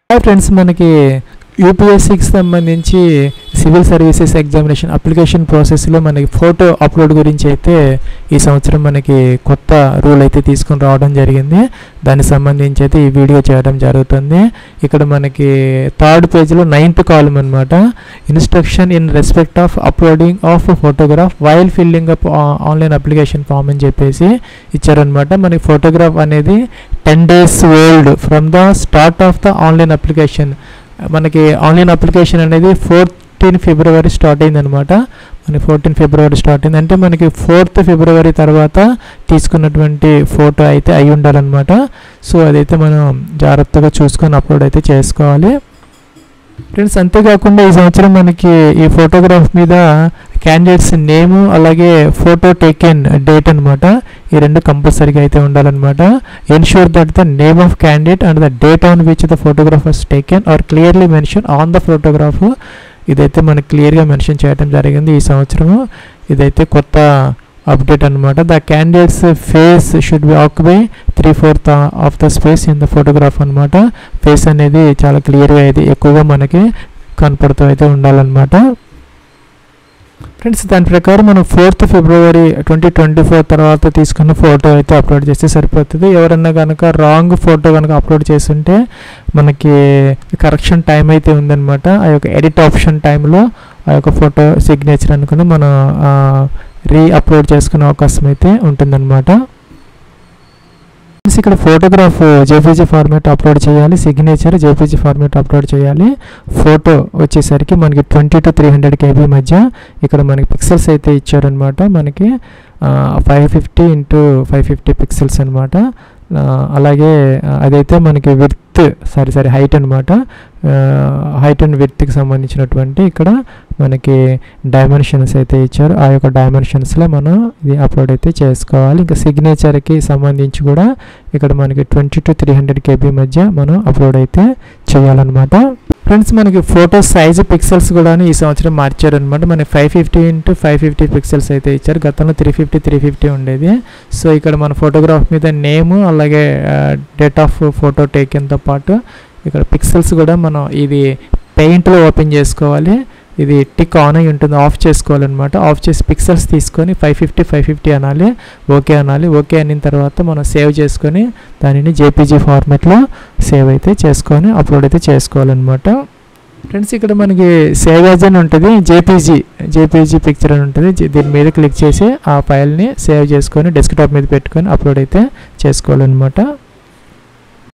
hi friends మనకి యూపీఎస్సికి సంబంధించి civil services examination application ప్రాసెస్లో మనకి ఫోటో అప్లోడ్ గురించి అయితే ఈ సంవత్సరం మనకి కొత్త రూల్ అయితే తీసుకొని రావడం జరిగింది దానికి సంబంధించి అయితే ఈ వీడియో చేయడం జరుగుతుంది ఇక్కడ మనకి థర్డ్ పేజ్లో నైన్త్ కాలం అనమాట instruction in respect of uploading of photograph while filling up online application form అని చెప్పేసి ఇచ్చారనమాట మనకి ఫోటోగ్రాఫ్ అనేది ten days old from the start of the online application మనకి ఆన్లైన్ అప్లికేషన్ అనేది ఫోర్టీన్ ఫిబ్రవరి స్టార్ట్ అయిందనమాట మనకి ఫోర్టీన్ ఫిబ్రవరి స్టార్ట్ అయింది అంటే మనకి ఫోర్త్ ఫిబ్రవరి తర్వాత తీసుకున్నటువంటి ఫోటో అయితే అయి ఉండాలన్నమాట సో అదైతే మనం జాగ్రత్తగా చూసుకొని అప్లోడ్ అయితే చేసుకోవాలి ఫ్రెండ్స్ అంతేకాకుండా ఈ సంవత్సరం మనకి ఈ ఫోటోగ్రాఫ్ మీద క్యాండిడేట్స్ నేము అలాగే ఫోటో టేకెన్ డేట్ అనమాట ఈ రెండు కంపల్సరీగా అయితే ఉండాలన్నమాట ensure that the name of candidate and the date on which the photograph was taken are clearly mention on the photograph ఇదైతే మనకి క్లియర్గా మెన్షన్ చేయడం జరిగింది ఈ సంవత్సరము ఇదైతే కొత్త అప్డేట్ అనమాట the candidate's face should be occupy three fourth of the space in the photograph అనమాట ఫేస్ అనేది చాలా క్లియర్గా అయితే ఎక్కువగా మనకి కనపడుతూ అయితే ఉండాలన్నమాట ఫ్రెండ్స్ దాని ప్రకారం మనం ఫోర్త్ ఫిబ్రవరి ట్వంటీ ట్వంటీ ఫోర్ తర్వాత తీసుకున్న ఫోటో అయితే అప్లోడ్ చేస్తే సరిపోతుంది ఎవరన్నా కనుక రాంగ్ ఫోటో కనుక అప్లోడ్ చేస్తుంటే మనకి కరెక్షన్ టైం అయితే ఉందన్నమాట ఆ యొక్క ఎడిట్ ఆప్షన్ టైంలో ఆ యొక్క ఫోటో సిగ్నేచర్ అనుకుని మనం రీ అప్లోడ్ చేసుకునే అవకాశం అయితే ఉంటుందన్నమాట ఇక్కడ ఫోటోగ్రాఫ్ జేపీజీ ఫార్మేట్ అప్లోడ్ చేయాలి సిగ్నేచర్ జేపీజీ ఫార్మేట్ అప్లోడ్ చేయాలి ఫోటో వచ్చేసరికి మనకి twenty to three hundred KB మధ్య ఇక్కడ మనకి పిక్సెల్స్ అయితే ఇచ్చారనమాట మనకి five fifty into five fifty pixels అనమాట అలాగే అదైతే మనకి విత్ సారీ సారీ హైట్ అనమాట హైట్ అండ్ విత్కి సంబంధించినటువంటి ఇక్కడ మనకి డైమెన్షన్స్ అయితే ఇచ్చారు ఆ యొక్క డైమెన్షన్స్లో మనం ఇది అప్లోడ్ అయితే చేసుకోవాలి ఇంకా సిగ్నేచర్కి సంబంధించి కూడా ఇక్కడ మనకి twenty to three hundred KB మధ్య మనం అప్లోడ్ అయితే చేయాలన్నమాట ఫ్రెండ్స్ మనకి ఫోటో సైజు పిక్సెల్స్ కూడా ఈ సంవత్సరం మార్చారనమాట మనకి five fifty into five fifty pixels అయితే ఇచ్చారు గతంలో త్రీ ఫిఫ్టీ త్రీ ఫిఫ్టీ ఉండేది సో ఇక్కడ మన ఫోటోగ్రాఫ్ మీద నేము అలాగే డేట్ ఆఫ్ ఫోటో టేకిన్తో పాటు ఇక్కడ పిక్సెల్స్ కూడా మనం ఇది పెయింట్లో ఓపెన్ చేసుకోవాలి ఇది టిక్ ఆన్ అయి ఉంటుంది ఆఫ్ చేసుకోవాలన్నమాట ఆఫ్ చేసి పిక్సెల్స్ తీసుకొని ఫైవ్ ఫిఫ్టీ ఫైవ్ ఫిఫ్టీ అనాలి ఓకే అనాలి ఓకే అనిన తర్వాత మనం సేవ్ చేసుకొని దానిని జేపీజీ ఫార్మాట్లో సేవ్ అయితే చేసుకొని అప్లోడ్ అయితే చేసుకోవాలన్నమాట ఫ్రెండ్స్ ఇక్కడ మనకి సేవ్ యాజ్ అని ఉంటుంది జేపీజీ జేపీజీ పిక్చర్ అని ఉంటుంది దీని మీద క్లిక్ చేసి ఆ ఫైల్ని సేవ్ చేసుకొని డెస్క్టాప్ మీద పెట్టుకొని అప్లోడ్ అయితే చేసుకోవాలన్నమాట